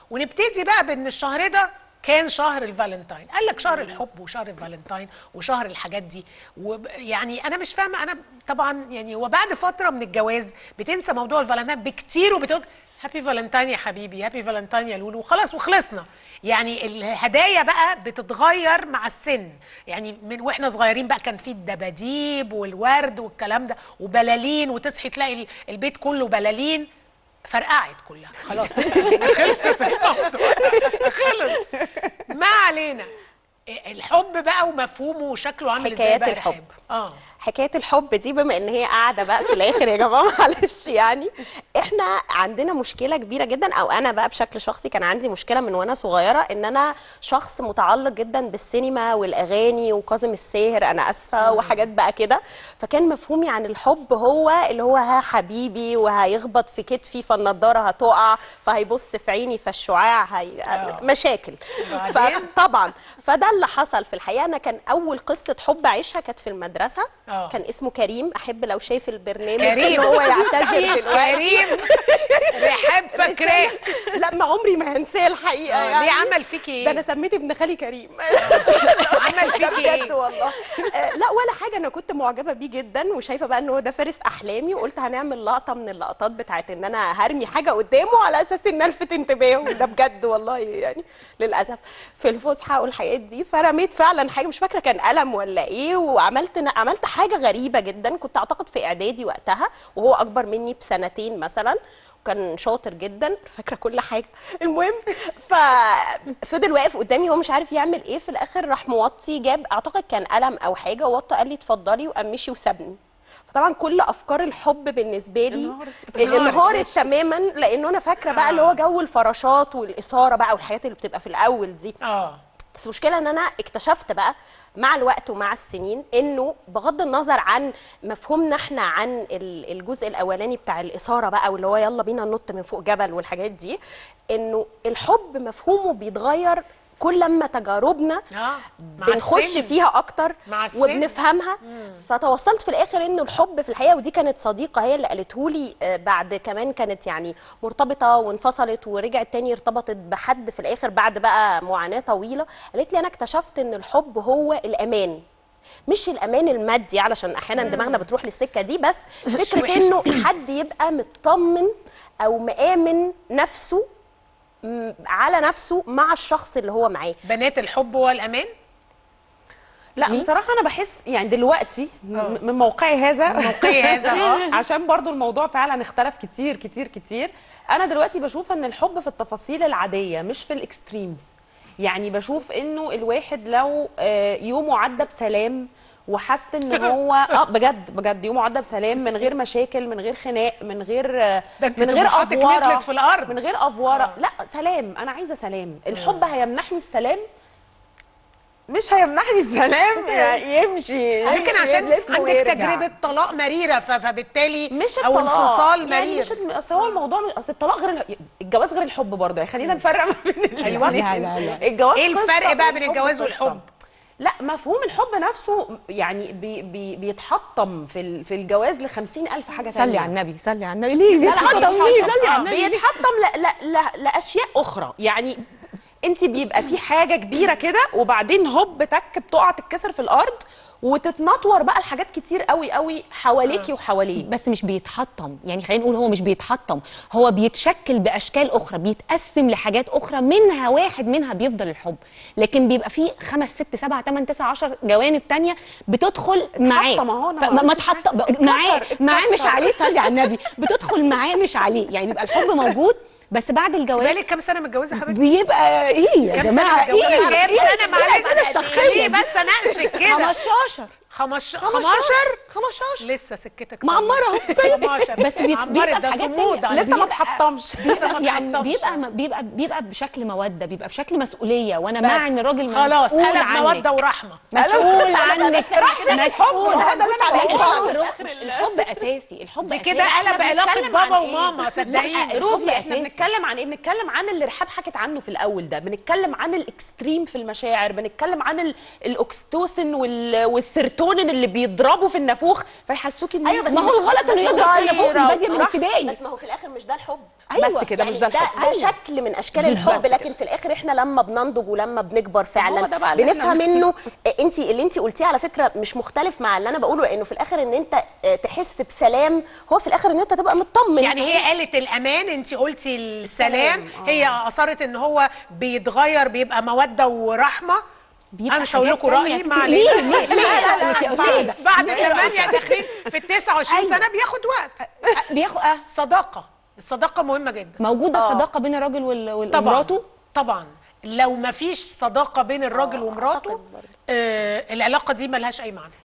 ونبتدي بقى بان الشهر ده كان شهر الفالنتاين قال لك شهر الحب وشهر الفالنتاين وشهر الحاجات دي ويعني انا مش فاهمه انا طبعا يعني وبعد فتره من الجواز بتنسى موضوع الفالنتاين بكتير وبتقول هابي فالنتاين يا حبيبي هابي فالنتاين يا لولو وخلاص وخلصنا يعني الهدايا بقى بتتغير مع السن يعني من واحنا صغيرين بقى كان في الدباديب والورد والكلام ده وبلالين وتصحي تلاقي ال- البيت كله بلالين فرقعت كلها خلاص خلصت الموضوع خلص ما علينا الحب بقى ومفهومه وشكله عامل ازاي حكايات بقى الحب. رحاب؟ اه حكايه الحب دي بما ان هي قاعده بقى في الاخر يا جماعه معلش يعني احنا عندنا مشكله كبيره جدا او انا بقى بشكل شخصي كان عندي مشكله من وانا صغيره ان انا شخص متعلق جدا بالسينما والاغاني وكاظم الساهر انا اسفه وحاجات بقى كده فكان مفهومي عن الحب هو اللي هو ها حبيبي وهيخبط في كتفي فالنضاره هتقع فهيبص في عيني فالشعاع هي... آه. مشاكل وبعدين؟ فطبعا فده اللي حصل في الحقيقه انا كان اول قصه حب اعيشها كانت في المدرسه آه. كان اسمه كريم احب لو شايف البرنامج كريم. ان هو يعتذر دلوقتي كريم رحاب فاكراه لا ما عمري ما هنساه الحقيقه آه، يعني ليه عمل فيكي ايه؟ ده انا سميت ابن خالي كريم عمل ده فيكي ايه؟ بجد والله آه، لا ولا حاجه انا كنت معجبه بيه جدا وشايفه بقى ان هو ده فارس احلامي وقلت هنعمل لقطه من اللقطات بتاعت ان انا هرمي حاجه قدامه على اساس ان الفت انتباهه ده بجد والله يعني للاسف في الفسحه والحاجات دي فرميت فعلا حاجه مش فاكره كان قلم ولا ايه وعملت عملت حاجه غريبه جدا كنت اعتقد في اعدادي وقتها وهو اكبر مني بسنتين مثلا وكان شاطر جدا فاكره كل حاجه المهم ففضل واقف قدامي هو مش عارف يعمل ايه في الاخر راح موطي جاب اعتقد كان قلم او حاجه وطى قال لي اتفضلي وقام مشي وسابني فطبعا كل افكار الحب بالنسبه لي انهارت. انهارت تماما لانه انا فاكره بقى اللي هو جو الفراشات والاثاره بقى والحاجات اللي بتبقى في الاول دي اه بس المشكله ان انا اكتشفت بقى مع الوقت ومع السنين انه بغض النظر عن مفهومنا احنا عن ال- الجزء الاولاني بتاع الاثاره بقى واللي هو يلا بينا ننط من فوق جبل والحاجات دي انه الحب مفهومه بيتغير كل لما تجاربنا آه، مع بنخش السن. فيها اكتر مع السن. وبنفهمها فتوصلت في الاخر انه الحب في الحقيقه ودي كانت صديقه هي اللي قالته لي آه، بعد كمان كانت يعني مرتبطه وانفصلت ورجعت تاني ارتبطت بحد في الاخر بعد بقى معاناه طويله قالت لي انا اكتشفت ان الحب هو الامان مش الامان المادي علشان احيانا دماغنا بتروح للسكه دي بس فكره وحش. انه حد يبقى مطمن او مآمن نفسه م- على نفسه مع الشخص اللي هو معاه بنات الحب والامان لا بصراحه انا بحس يعني دلوقتي م- من موقعي هذا موقعي هذا، آه. عشان برضو الموضوع فعلا اختلف كتير كتير كتير انا دلوقتي بشوف ان الحب في التفاصيل العاديه مش في الاكستريمز يعني بشوف انه الواحد لو آه، يومه عدى بسلام وحس ان هو اه بجد بجد يومه عدى بسلام من غير مشاكل من غير خناق من غير آه، ده انت من غير طموحاتك افوره نزلت في الأرض. من غير افوره آه. لا سلام انا عايزه سلام الحب هيمنحني السلام مش هيمنحني السلام يعني يمشي يمكن يمشي عشان يلف عندك ويرجع. تجربه طلاق مريره ف- فبالتالي مش او الطلاق انفصال يعني مرير مش اصل هو الموضوع مش- اصل الطلاق غير الح- الجواز غير الحب برضه يعني خلينا نفرق ما بين أيوة. الاتنين. لا، لا، لا. الجواز ايه قصة الفرق بقى بين والحب الجواز قصة. والحب لا مفهوم الحب نفسه يعني بي بي بيتحطم في ال- في الجواز ل ألف حاجه صلي تانية. على النبي صلي على النبي ليه لا لا بيتحطم بيتحطم. ليه صلي على آه، النبي ليه؟ بيتحطم ل... ل... ل... لاشياء اخرى يعني انت بيبقى في حاجه كبيره كده وبعدين هوب تك بتقع تتكسر في الارض وتتنطور بقى الحاجات كتير قوي قوي حواليكي وحواليه بس مش بيتحطم يعني خلينا نقول هو مش بيتحطم هو بيتشكل باشكال اخرى بيتقسم لحاجات اخرى منها واحد منها بيفضل الحب لكن بيبقى فيه خمس ست سبع ثمان تسع عشر جوانب تانية بتدخل معاه اتحطم أهو، أنا ما فما- ما قلتش حاجة. اتحطم اتكسر، معاه معاه مش اتكسر. عليه صلي على النبي بتدخل معاه مش عليه يعني بيبقى الحب موجود بس بعد الجواز بالك كام سنه متجوزه يا حبيبتي بيبقى ايه يا كام جماعه سنه متجوزه ايه كام إيه؟ سنه إيه معلش الأسئلة الشخصية خليني دي؟ بس اناقشك كده 15 15 15 15 15 لسه سكتك معمرة اهو. 15 بس بيت- عمرت بيبقى ده في حاجات صمود تانية. على لسه ما بيبقى- اتحطمش ما يعني اتحطمش. بيبقى بيبقى بيبقى بشكل موده بيبقى بشكل مسؤوليه وانا مع بس ان الراجل خلاص مسؤول قلب عنك موده ورحمه مسؤول عنك مسؤول ده ده لسه على الحب الحب. الحب اساسي الحب دي أساسي. كده قلب علاقه بنتكلم عن بابا إيه؟ وماما صدقيني الحب روفي احنا أساسي. بنتكلم عن ايه بنتكلم عن اللي رحاب حكت عنه في الاول ده بنتكلم عن الاكستريم في المشاعر بنتكلم عن ال- الاكستوسن وال- والسيرتونين السيروتونين اللي بيضربوا في النافوخ فيحسوكي ان أيوة، انت بس ما هو الغلط انه يضرب في النافوخ دي باديه من ابتدائي بس ما هو في الاخر مش ده الحب أيوة. بس كده مش ده ده, الحب ده أيوة. شكل من اشكال بالظبط الحب لكن كده. في الاخر احنا لما بننضج ولما بنكبر فعلا هو ده بقى اللي بنفهم إحنا- انه انت اللي انت قلتيه على فكره مش مختلف مع اللي انا بقوله لانه في الاخر ان انت آه، تحس بسلام هو في الاخر ان انت تبقى مطمن يعني هي قالت الامان انت قلتي السلام السلام، آه. هي اثرت ان هو بيتغير بيبقى موده ورحمه بيبقى انا مش هقول حاجات لكم تانية رايي كتير. ما علينا ليه ليه ليه لا لا يا استاذه بعد ثمانية داخلين في ال 29 أيوة. سنه بياخد وقت بياخد اه صداقه الصداقه مهمه جدا موجوده الصداقه بين الراجل وال- وال- طبعا ومراته طبعا لو ما فيش صداقه بين الراجل ومراته أعتقد برضه. آه العلاقه دي ملهاش اي معنى